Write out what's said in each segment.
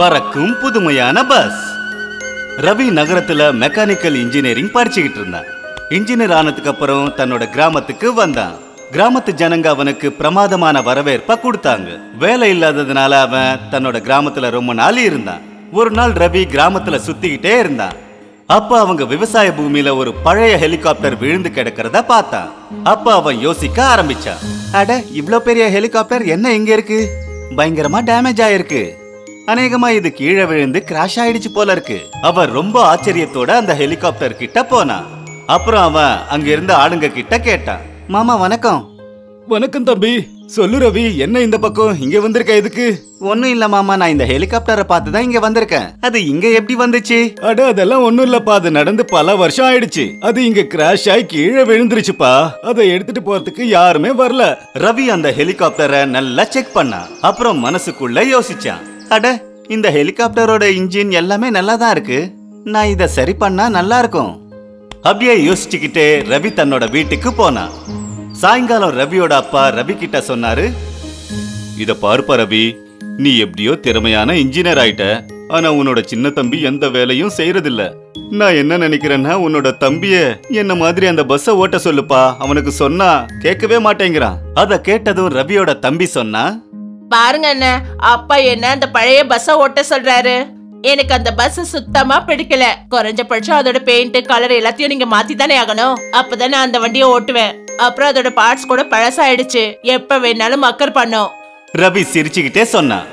பறக்கும் புதுமையான பஸ் ரவி நகரத்துல மெக்கானிக்கல் இன்ஜினியரிங் படிச்சுக்கிட்டு இருந்தான் இன்ஜினியர் ஆனதுக்கு அப்புறம் தன்னோட கிராமத்துக்கு வந்தான் கிராமத்து ஜனங்க அவனுக்கு பிரமாதமான வரவேற்ப கொடுத்தாங்க வேலை இல்லாததுனால அவன் தன்னோட கிராமத்துல ரொம்ப நாள் இருந்தான் ஒரு நாள் ரவி கிராமத்துல சுத்திக்கிட்டே இருந்தான் அப்ப அவங்க விவசாய பூமியில ஒரு பழைய ஹெலிகாப்டர் விழுந்து கிடக்கிறத பார்த்தான் அப்ப அவன் யோசிக்க ஆரம்பிச்சான் அட இவ்ளோ பெரிய ஹெலிகாப்டர் என்ன இங்க இருக்கு பயங்கரமா டேமேஜ் ஆயிருக்கு அநேகமா இது கீழே விழுந்து கிராஷ் ஆயிடுச்சு போல இருக்கு அவன் ரொம்ப ஆச்சரியத்தோட அந்த ஹெலிகாப்டர் கிட்ட போனான் அப்புறம் அவன் அங்க இருந்த ஆளுங்க கிட்ட கேட்டான் மாமா வணக்கம் வணக்கம் தம்பி சொல்லு ரவி என்ன இந்த பக்கம் இங்க வந்திருக்க எதுக்கு ஒண்ணும் இல்ல மாமா நான் இந்த ஹெலிகாப்டரை பார்த்து தான் இங்க வந்திருக்கேன் அது இங்க எப்படி வந்துச்சு அட அதெல்லாம் ஒண்ணும் இல்லப்பா அது நடந்து பல வருஷம் ஆயிடுச்சு அது இங்க கிராஷ் ஆகி கீழே விழுந்துருச்சுப்பா அதை எடுத்துட்டு போறதுக்கு யாருமே வரல ரவி அந்த ஹெலிகாப்டரை நல்லா செக் பண்ணான் அப்புறம் மனசுக்குள்ள யோசிச்சான் அட இந்த ஹெலிகாப்டரோட இன்ஜின் எல்லாமே நல்லா தான் இருக்கு நான் இத சரி பண்ணா நல்லா இருக்கும் அப்படியே யோசிச்சுக்கிட்டே ரவி தன்னோட வீட்டுக்கு போனான் சாயங்காலம் ரவியோட அப்பா ரவி கிட்ட சொன்னாரு இத பாருப்பா ரவி நீ எப்படியோ திறமையான இன்ஜினியர் ஆயிட்ட ஆனா உன்னோட சின்ன தம்பி எந்த வேலையும் செய்யறதில்ல நான் என்ன நினைக்கிறேன்னா உன்னோட தம்பிய என்ன மாதிரி அந்த பஸ்ஸ ஓட்ட சொல்லுப்பா அவனுக்கு சொன்னா கேட்கவே மாட்டேங்கிறான் அத கேட்டதும் ரவியோட தம்பி சொன்னா பாருங்க அண்ணன் அப்பா என்ன அந்த பழைய பஸ்ஸ ஓட்ட சொல்றாரு எனக்கு அந்த பஸ் சுத்தமா பிடிக்கல குறைஞ்சபட்சம் அதோட பெயிண்ட் கலர் எல்லாத்தையும் நீங்க மாத்தி தானே ஆகணும் அப்பதான் நான் அந்த வண்டியை ஓட்டுவேன் அப்புறம் அதோட பார்ட்ஸ் கூட பழசாயிடுச்சு எப்ப வேணாலும் மக்கர் பண்ணும் ரவி சிரிச்சுக்கிட்டே சொன்னான்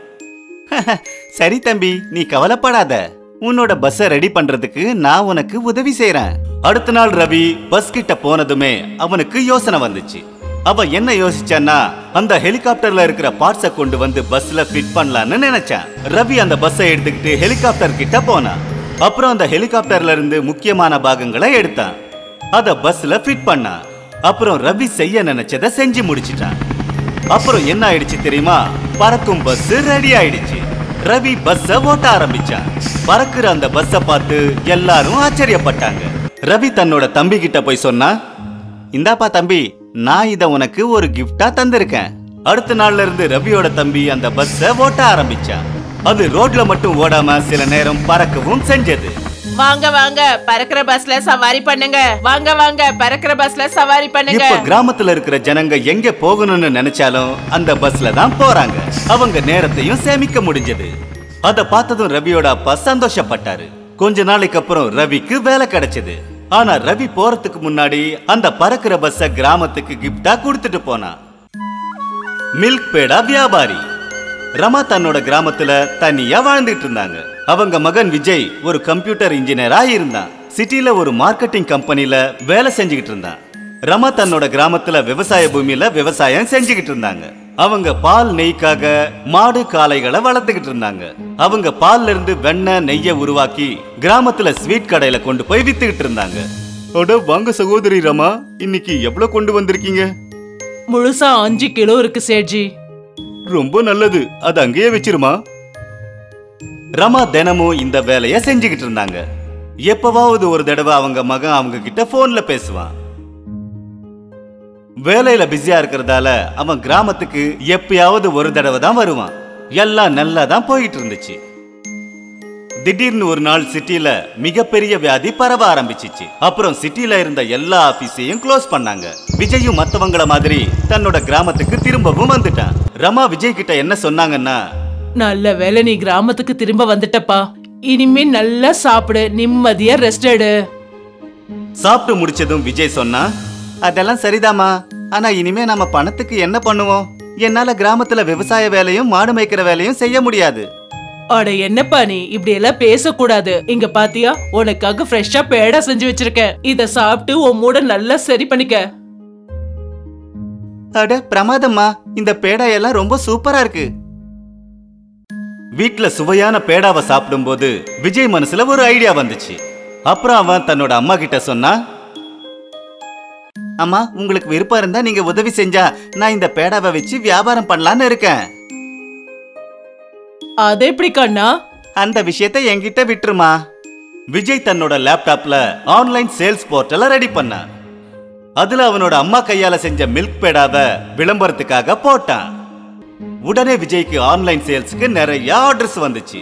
சரி தம்பி நீ கவலைப்படாத உன்னோட பஸ்ஸ ரெடி பண்றதுக்கு நான் உனக்கு உதவி செய்றேன் அடுத்த நாள் ரவி பஸ் கிட்ட போனதுமே அவனுக்கு யோசனை வந்துச்சு அவ என்ன யோசிச்சான்னா அந்த ஹெலிகாப்டர்ல இருக்கிற பார்ட்ஸ கொண்டு வந்து பஸ்ல ஃபிட் பண்ணலாம்னு நினைச்சான் ரவி அந்த பஸ்ஸை எடுத்துக்கிட்டு ஹெலிகாப்டர் கிட்ட போனான் அப்புறம் அந்த ஹெலிகாப்டர்ல இருந்து முக்கியமான பாகங்களை எடுத்தான் அத பஸ்ல ஃபிட் பண்ணான் அப்புறம் ரவி செய்ய நினைச்சதை செஞ்சு முடிச்சிட்டான் அப்புறம் என்ன ஆயிடுச்சு தெரியுமா பறக்கும் பஸ் ரெடி ஆயிடுச்சு ரவி பஸ்ஸ ஓட்ட ஆரம்பிச்சான் பறக்குற அந்த பஸ்ஸ பார்த்து எல்லாரும் ஆச்சரியப்பட்டாங்க ரவி தன்னோட தம்பி கிட்ட போய் சொன்னா இந்தாப்பா தம்பி நான் இத உனக்கு ஒரு கிஃப்டா தந்திருக்கேன் அடுத்த நாள்ல இருந்து ரவியோட தம்பி அந்த பஸ்ஸ ஓட்ட ஆரம்பிச்சான் அது ரோட்ல மட்டும் ஓடாம சில நேரம் பறக்கவும் செஞ்சது வாங்க வாங்க பறக்கிற பஸ்ல சவாரி பண்ணுங்க வாங்க வாங்க பறக்கிற பஸ்ல சவாரி பண்ணுங்க இப்ப கிராமத்துல இருக்கிற ஜனங்க எங்க போகணும்னு நினைச்சாலும் அந்த பஸ்ல தான் போறாங்க அவங்க நேரத்தையும் சேமிக்க முடிஞ்சது அத பார்த்ததும் ரவியோட அப்பா சந்தோஷப்பட்டாரு கொஞ்ச நாளைக்கு அப்புறம் ரவிக்கு வேலை கிடைச்சது ஆனா ரவி போறதுக்கு முன்னாடி அந்த பறக்கிற பஸ்ஸ கிராமத்துக்கு கிஃப்டா கொடுத்துட்டு போனான் மில்க் பேடா வியாபாரி ரமா தன்னோட கிராமத்துல தனியா வாழ்ந்துட்டு இருந்தாங்க அவங்க மகன் விஜய் ஒரு கம்ப்யூட்டர் இன்ஜினியரா இருந்தான் சிட்டில ஒரு மார்க்கெட்டிங் கம்பெனில வேலை செஞ்சுக்கிட்டு இருந்தான் ரமா தன்னோட கிராமத்துல விவசாய பூமியில விவசாயம் செஞ்சுக்கிட்டு இருந்தாங்க அவங்க பால் நெய்க்காக மாடு காளைகளை வளர்த்துக்கிட்டு இருந்தாங்க அவங்க பால்ல இருந்து வெண்ணெய் நெய்ய உருவாக்கி கிராமத்துல ஸ்வீட் கடையில கொண்டு போய் வித்துக்கிட்டு இருந்தாங்க அட வாங்க சகோதரி ரமா இன்னைக்கு எவ்வளவு கொண்டு வந்திருக்கீங்க முழுசா அஞ்சு கிலோ இருக்கு சேட்ஜி ரொம்ப நல்லது அது அங்கேயே வச்சிருமா ரமா தினமும் இந்த வேலைய செஞ்சுக்கிட்டு இருந்தாங்க எப்பவாவது ஒரு தடவை அவங்க மகன் அவங்க கிட்ட போன்ல பேசுவான் வேலையில பிஸியா இருக்கிறதால அவன் கிராமத்துக்கு எப்பயாவது ஒரு தடவை தான் வருவான் எல்லாம் நல்லா தான் போயிட்டு இருந்துச்சு திடீர்னு ஒரு நாள் சிட்டில மிகப்பெரிய வியாதி பரவ ஆரம்பிச்சிச்சு அப்புறம் சிட்டில இருந்த எல்லா ஆபீஸையும் க்ளோஸ் பண்ணாங்க விஜயும் மத்தவங்கள மாதிரி தன்னோட கிராமத்துக்கு திரும்பவும் வந்துட்டான் ரமா விஜய் கிட்ட என்ன சொன்னாங்கன்னா நல்ல வேலை நீ கிராமத்துக்கு திரும்ப வந்துட்டப்பா இனிமே நல்லா சாப்பிடு நிம்மதியா ரெஸ்ட் எடு சாப்பிட்டு முடிச்சதும் விஜய் சொன்னா அதெல்லாம் சரிதாம்மா ஆனா இனிமே நம்ம பணத்துக்கு என்ன பண்ணுவோம் என்னால கிராமத்துல விவசாய வேலையும் மாடு மேய்க்கிற வேலையும் செய்ய முடியாது அட என்னப்பா நீ இப்படி எல்லாம் பேசக்கூடாது இங்க பாத்தியா உனக்காக ஃப்ரெஷ்ஷா பேடா செஞ்சு வச்சிருக்கேன் இத சாப்பிட்டு உன் மூட நல்லா சரி பண்ணிக்க அட பிரமாதம்மா இந்த பேடா எல்லாம் ரொம்ப சூப்பரா இருக்கு வீட்ல சுவையான பேடாவை சாப்பிடும்போது விஜய் மனசுல ஒரு ஐடியா வந்துச்சு அப்புறம் அவன் தன்னோட அம்மா கிட்ட சொன்னா அம்மா உங்களுக்கு விருப்பம் இருந்தா நீங்க உதவி செஞ்சா நான் இந்த பேடாவை வச்சு வியாபாரம் பண்ணலான்னு இருக்கேன் அது எப்படி கண்ணா அந்த விஷயத்தை என்கிட்ட விட்டுருமா விஜய் தன்னோட லேப்டாப்ல ஆன்லைன் சேல்ஸ் போர்ட்டலை ரெடி பண்ணான் அதுல அவனோட அம்மா கையால செஞ்ச மில்க் பேடாவை விளம்பரத்துக்காக போட்டான் உடனே விஜய்க்கு ஆன்லைன் சேல்ஸ்க்கு நிறைய ஆர்டர்ஸ் வந்துச்சு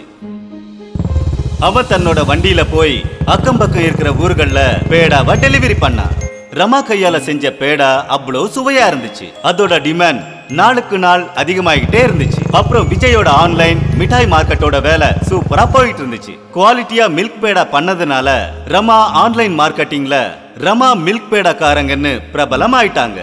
அவன் தன்னோட வண்டியில போய் அக்கம் பக்கம் இருக்கிற ஊர்கள்ல பேடாவை டெலிவரி பண்ணான் ரமா கையால செஞ்ச பேடா அவ்வளவு சுவையா இருந்துச்சு அதோட டிமாண்ட் நாளுக்கு நாள் அதிகமாகிட்டே இருந்துச்சு அப்புறம் விஜயோட ஆன்லைன் மிட்டாய் மார்க்கெட்டோட வேலை சூப்பரா போயிட்டு இருந்துச்சு குவாலிட்டியா மில்க் பேடா பண்ணதுனால ரமா ஆன்லைன் மார்க்கெட்டிங்ல ரமா மில்க் பேடாக்காரங்கன்னு பிரபலம் ஆயிட்டாங்க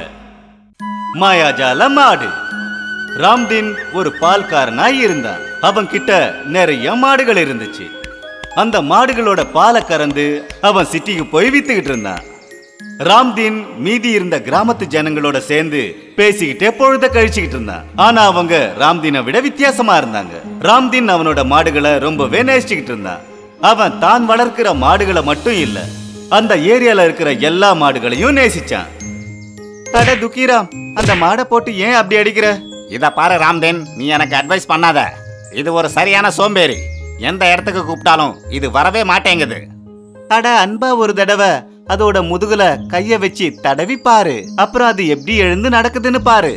மாயாஜால மாடு ராம்தீன் ஒரு பால்காரனாய் இருந்தான் அவன் கிட்ட நிறைய மாடுகள் இருந்துச்சு அந்த மாடுகளோட பாலை கறந்து அவன் சிட்டிக்கு போய் வித்துக்கிட்டு இருந்தான் ராம்தீன் மீதி இருந்த கிராமத்து ஜனங்களோட சேர்ந்து பேசிக்கிட்டே பொழுத கழிச்சுக்கிட்டு இருந்தான் ஆனா அவங்க ராம்தீனை விட வித்தியாசமா இருந்தாங்க ராம்தீன் அவனோட மாடுகளை ரொம்பவே நேசிச்சுக்கிட்டு இருந்தான் அவன் தான் வளர்க்கிற மாடுகளை மட்டும் இல்ல அந்த ஏரியால இருக்கிற எல்லா மாடுகளையும் நேசிச்சான் அட துக்கிராம் அந்த மாடை போட்டு ஏன் அப்படி அடிக்கிற இத பாரு ராம்தேன் நீ எனக்கு அட்வைஸ் பண்ணாத இது ஒரு சரியான சோம்பேறி எந்த இடத்துக்கு கூப்பிட்டாலும் இது வரவே மாட்டேங்குது அட அன்பா ஒரு தடவை அதோட முதுகுல கைய வச்சு தடவி பாரு அப்புறம் அது எப்படி எழுந்து நடக்குதுன்னு பாரு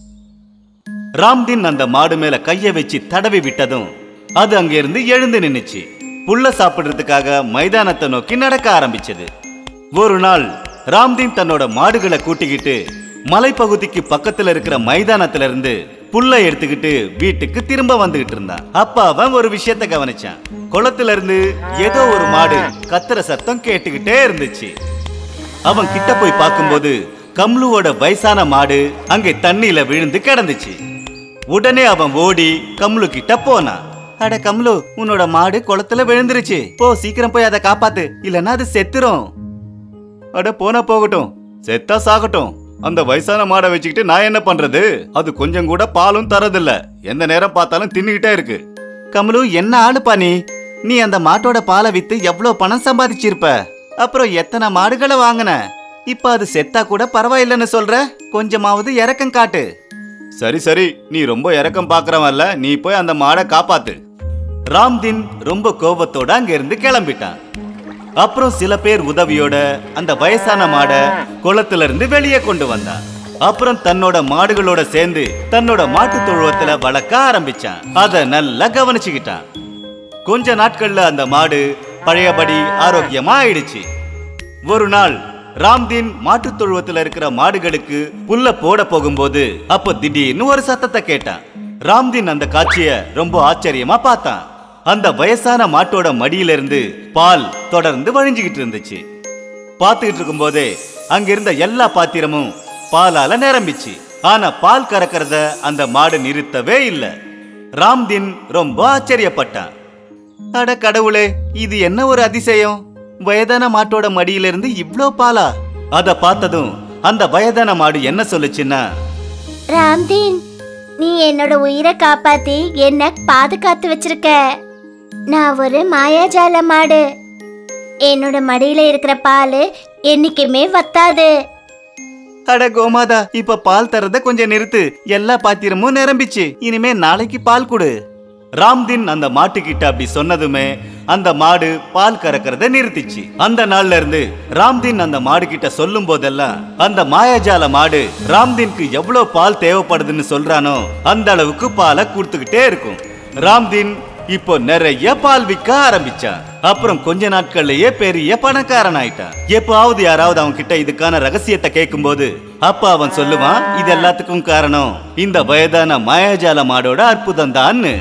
ராம்தீன் அந்த மாடு மேல கைய வச்சு தடவி விட்டதும் அது அங்கிருந்து எழுந்து நின்னுச்சு புல்ல சாப்பிடுறதுக்காக மைதானத்தை நோக்கி நடக்க ஆரம்பிச்சது ஒரு நாள் ராம்தீன் தன்னோட மாடுகளை கூட்டிக்கிட்டு மலைப்பகுதிக்கு பக்கத்துல இருக்கிற மைதானத்துல இருந்து புல்லை எடுத்துக்கிட்டு வீட்டுக்கு திரும்ப வந்துகிட்டு இருந்தான் அப்ப அவன் ஒரு விஷயத்த கவனிச்சான் குளத்துல இருந்து ஏதோ ஒரு மாடு கத்துற சத்தம் கேட்டுக்கிட்டே இருந்துச்சு அவன் கிட்ட போய் பார்க்கும்போது கம்லுவோட வயசான மாடு அங்கே தண்ணியில விழுந்து கிடந்துச்சு உடனே அவன் ஓடி கம்லு கிட்ட போனான் அட கம்லு உன்னோட மாடு குளத்துல விழுந்துருச்சு போ சீக்கிரம் போய் அதை காப்பாத்து இல்லைன்னா அது செத்துரும் அட போனா போகட்டும் செத்தா சாகட்டும் அந்த வயசான மாடை வச்சுக்கிட்டு நான் என்ன பண்றது அது கொஞ்சம் கூட பாலும் தரதில்ல எந்த நேரம் பார்த்தாலும் தின்னுகிட்டே இருக்கு கமலு என்ன ஆளுப்பா நீ நீ அந்த மாட்டோட பாலை வித்து எவ்வளவு பணம் சம்பாதிச்சிருப்ப அப்புறம் எத்தனை மாடுகளை வாங்கின இப்ப அது செத்தா கூட பரவாயில்லைன்னு சொல்ற கொஞ்சமாவது இறக்கம் காட்டு சரி சரி நீ ரொம்ப இறக்கம் பாக்குறவன்ல நீ போய் அந்த மாடை காப்பாத்து ராம்தீன் ரொம்ப கோபத்தோட அங்க இருந்து கிளம்பிட்டான் அப்புறம் சில பேர் உதவியோட அந்த வயசான மாடை குளத்துல இருந்து வெளியே கொண்டு வந்தான் அப்புறம் தன்னோட மாடுகளோட சேர்ந்து தன்னோட மாட்டு தொழுவத்துல வளர்க்க ஆரம்பிச்சான் அத நல்லா கவனிச்சுக்கிட்டான் கொஞ்ச நாட்கள்ல அந்த மாடு பழையபடி ஆரோக்கியமா ஆயிடுச்சு ஒரு நாள் ராம்தீன் மாட்டுத் தொழுவத்துல இருக்கிற மாடுகளுக்கு புல்ல போட போகும்போது அப்ப திடீர்னு ஒரு சத்தத்தை கேட்டான் ராம்தீன் அந்த காட்சிய ரொம்ப ஆச்சரியமா பார்த்தான் அந்த வயசான மாட்டோட மடியில இருந்து பால் தொடர்ந்து வழிஞ்சுகிட்டு இருந்துச்சு பார்த்துக்கிட்டு இருக்கும்போதே அங்க இருந்த எல்லா பாத்திரமும் பாலால நிரம்பிச்சு ஆனா பால் கறக்கறத அந்த மாடு நிறுத்தவே இல்ல ராம்தீன் ரொம்ப ஆச்சரியப்பட்டான் அட கடவுளே இது என்ன ஒரு அதிசயம் வயதான மாட்டோட மடியிலிருந்து இவ்ளோ பாலா அத பார்த்ததும் அந்த வயதான மாடு என்ன சொல்லுச்சுன்னா ராம்தீன் நீ என்னோட உயிரை காப்பாத்தி என்ன பாதுகாத்து வச்சிருக்க நான் ஒரு மாயாஜால மாடு என்னோட மடியில இருக்கிற பால் என்னைக்குமே வத்தாது அட கோமாதா இப்ப பால் தரத கொஞ்சம் நிறுத்து எல்லா பாத்திரமும் நிரம்பிச்சு இனிமே நாளைக்கு பால் கொடு ராம்தீன் அந்த மாட்டுக்கிட்ட அப்படி சொன்னதுமே அந்த மாடு பால் கறக்கறத நிறுத்திச்சு அந்த நாள்ல இருந்து ராம்தீன் அந்த மாடு கிட்ட சொல்லும் போதெல்லாம் அந்த மாயாஜால மாடு ராம்தீனுக்கு எவ்வளவு பால் தேவைப்படுதுன்னு சொல்றானோ அந்த அளவுக்கு பாலை கொடுத்துக்கிட்டே இருக்கும் ராம்தீன் இப்போ நிறைய பால் விற்க ஆரம்பிச்சான் அப்புறம் கொஞ்ச நாட்கள்லயே பெரிய பணக்காரன் ஆயிட்டான் எப்பாவது யாராவது அவன் கிட்ட இதுக்கான ரகசியத்தை கேட்கும்போது அப்ப அவன் சொல்லுவான் இது எல்லாத்துக்கும் காரணம் இந்த வயதான மாயாஜால மாடோட அற்புதம் தான்னு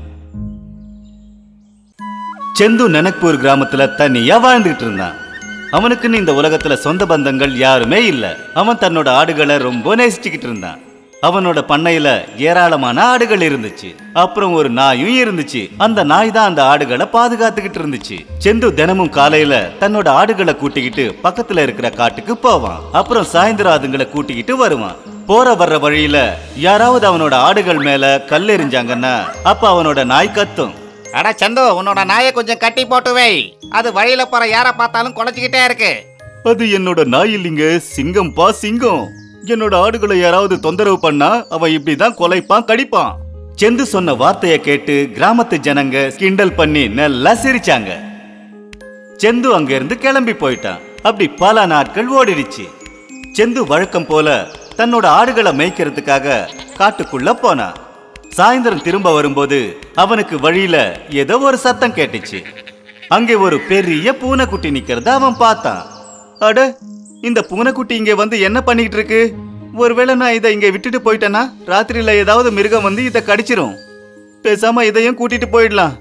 செந்து நனக்பூர் கிராமத்துல தனியா வாழ்ந்துகிட்டு இருந்தான் அவனுக்குன்னு இந்த உலகத்துல சொந்த பந்தங்கள் யாருமே இல்ல அவன் தன்னோட ஆடுகளை ரொம்ப நேசிச்சுக்கிட்டு இருந்தான் அவனோட பண்ணையில ஏராளமான ஆடுகள் இருந்துச்சு அப்புறம் ஒரு நாயும் இருந்துச்சு அந்த நாய் தான் அந்த ஆடுகளை பாதுகாத்துக்கிட்டு இருந்துச்சு செந்து தினமும் காலையில தன்னோட ஆடுகளை கூட்டிக்கிட்டு பக்கத்துல இருக்கிற காட்டுக்கு போவான் அப்புறம் சாயந்தரம் அதுங்களை கூட்டிக்கிட்டு வருவான் போற வர்ற வழியில யாராவது அவனோட ஆடுகள் மேல கல் எறிஞ்சாங்கன்னா அப்ப அவனோட நாய் கத்தும் அட சந்து உன்னோட நாயை கொஞ்சம் கட்டி போட்டு வை அது வழியில போற யாரை பார்த்தாலும் குலைச்சிக்கிட்டே இருக்கு அது என்னோட நாய் இல்லைங்க சிங்கம் பா சிங்கம் என்னோட ஆடுகளை யாராவது தொந்தரவு பண்ணா அவன் இப்படிதான் கொலைப்பான் கடிப்பான் செந்து சொன்ன வார்த்தைய கேட்டு கிராமத்து ஜனங்க கிண்டல் பண்ணி நல்லா சிரிச்சாங்க செந்து அங்க இருந்து கிளம்பி போயிட்டான் அப்படி பல நாட்கள் ஓடிடுச்சு செந்து வழக்கம் போல தன்னோட ஆடுகளை மேய்க்கிறதுக்காக காட்டுக்குள்ள போனான் சாயந்தரம் திரும்ப வரும்போது அவனுக்கு வழியில ஏதோ ஒரு சத்தம் கேட்டுச்சு அங்கே ஒரு பெரிய பூனைக்குட்டி நிக்கிறத அவன் பார்த்தான் அட இந்த பூனைக்குட்டி இங்க வந்து என்ன பண்ணிட்டு இருக்கு ஒருவேளை நான் இதை இங்க விட்டுட்டு போயிட்டேன்னா ராத்திரியில ஏதாவது மிருகம் வந்து இதை கடிச்சிரும் பேசாம இதையும் கூட்டிட்டு போயிடலாம்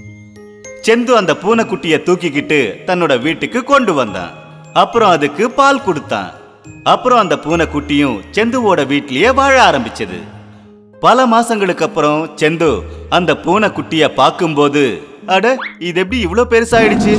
செந்து அந்த பூனைக்குட்டிய தூக்கிக்கிட்டு தன்னோட வீட்டுக்கு கொண்டு வந்தான் அப்புறம் அதுக்கு பால் கொடுத்தான் அப்புறம் அந்த பூனைக்குட்டியும் செந்துவோட வீட்லயே வாழ ஆரம்பிச்சது பல மாசங்களுக்கு அப்புறம் செந்து அந்த பூனைக்குட்டிய பார்க்கும்போது அட இது எப்படி இவ்ளோ பெருசாயிடுச்சு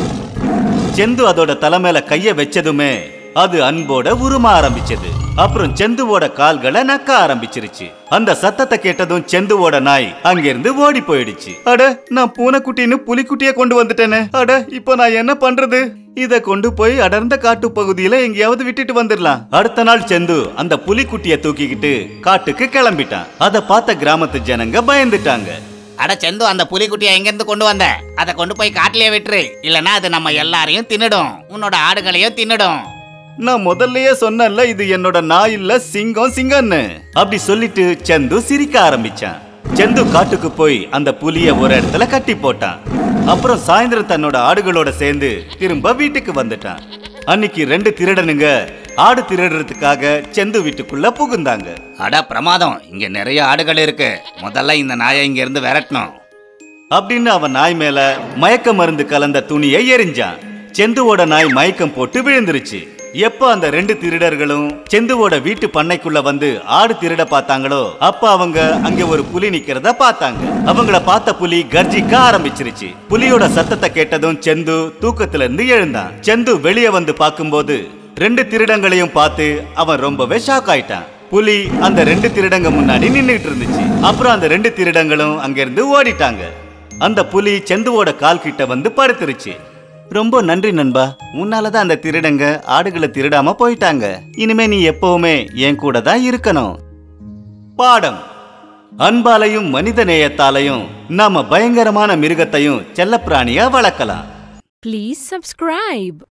செந்து அதோட தலை மேல கைய வச்சதுமே அது அன்போட உரும ஆரம்பிச்சது அப்புறம் செந்துவோட கால்களை நக்க ஆரம்பிச்சிருச்சு அந்த சத்தத்தை கேட்டதும் செந்துவோட நாய் அங்கிருந்து ஓடி போயிடுச்சு அட நான் பூனைக்குட்டின்னு புலிக்குட்டிய கொண்டு வந்துட்டேனே அட இப்போ நான் என்ன பண்றது இத கொண்டு போய் அடர்ந்த காட்டு பகுதியில எங்கேயாவது விட்டுட்டு வந்துடலாம் அடுத்த நாள் செந்து அந்த புலிக்குட்டிய தூக்கிக்கிட்டு காட்டுக்கு கிளம்பிட்டான் அத பார்த்த கிராமத்து ஜனங்க பயந்துட்டாங்க அட செந்து அந்த புலிக்குட்டியை எங்கேருந்து கொண்டு வந்த அதை கொண்டு போய் காட்டிலேயே விட்டுரு இல்லைன்னா அது நம்ம எல்லாரையும் தின்னுடும் உன்னோட ஆடுகளையும் தின்னுடும் நான் முதல்லயே சொன்னேன்ல இது என்னோட நாய் இல்ல சிங்கம் சிங்கம்னு அப்படி சொல்லிட்டு செந்து சிரிக்க ஆரம்பிச்சான் செந்து காட்டுக்கு போய் அந்த புலிய ஒரு இடத்துல கட்டி போட்டான் அப்புறம் சாயந்தரம் தன்னோட ஆடுகளோட சேர்ந்து திரும்ப வீட்டுக்கு வந்துட்டான் அன்னைக்கு ரெண்டு திருடனுங்க ஆடு திருடுறதுக்காக செந்து வீட்டுக்குள்ள புகுந்தாங்க அட பிரமாதம் இங்க நிறைய ஆடுகள் இருக்கு முதல்ல இந்த நாயை இங்க இருந்து விரட்டணும் அப்படின்னு அவன் நாய் மேல மயக்க மருந்து கலந்த துணியை எரிஞ்சான் செந்துவோட நாய் மயக்கம் போட்டு விழுந்துருச்சு எப்ப அந்த ரெண்டு திருடர்களும் செந்துவோட வீட்டு பண்ணைக்குள்ள வந்து ஆடு திருட பார்த்தாங்களோ அப்ப அவங்க அங்க ஒரு புலி நிக்கிறத பார்த்தாங்க அவங்கள பார்த்த புலி கர்ஜிக்க ஆரம்பிச்சிருச்சு புலியோட சத்தத்தை கேட்டதும் செந்து தூக்கத்துல இருந்து எழுந்தான் செந்து வெளியே வந்து பார்க்கும்போது ரெண்டு திருடங்களையும் பார்த்து அவன் ரொம்பவே ஷாக் ஆயிட்டான் புலி அந்த ரெண்டு திருடங்க முன்னாடி நின்னுட்டு இருந்துச்சு அப்புறம் அந்த ரெண்டு திருடங்களும் அங்கிருந்து ஓடிட்டாங்க அந்த புலி செந்துவோட கால் கிட்ட வந்து படுத்துருச்சு ரொம்ப நன்றி நண்பா உன்னாலதான் அந்த திருடங்க ஆடுகளை திருடாம போயிட்டாங்க இனிமே நீ எப்பவுமே என் கூட தான் இருக்கணும் பாடம் அன்பாலையும் மனித நேயத்தாலையும் நாம பயங்கரமான மிருகத்தையும் செல்லப்பிராணியா வளர்க்கலாம் Please subscribe.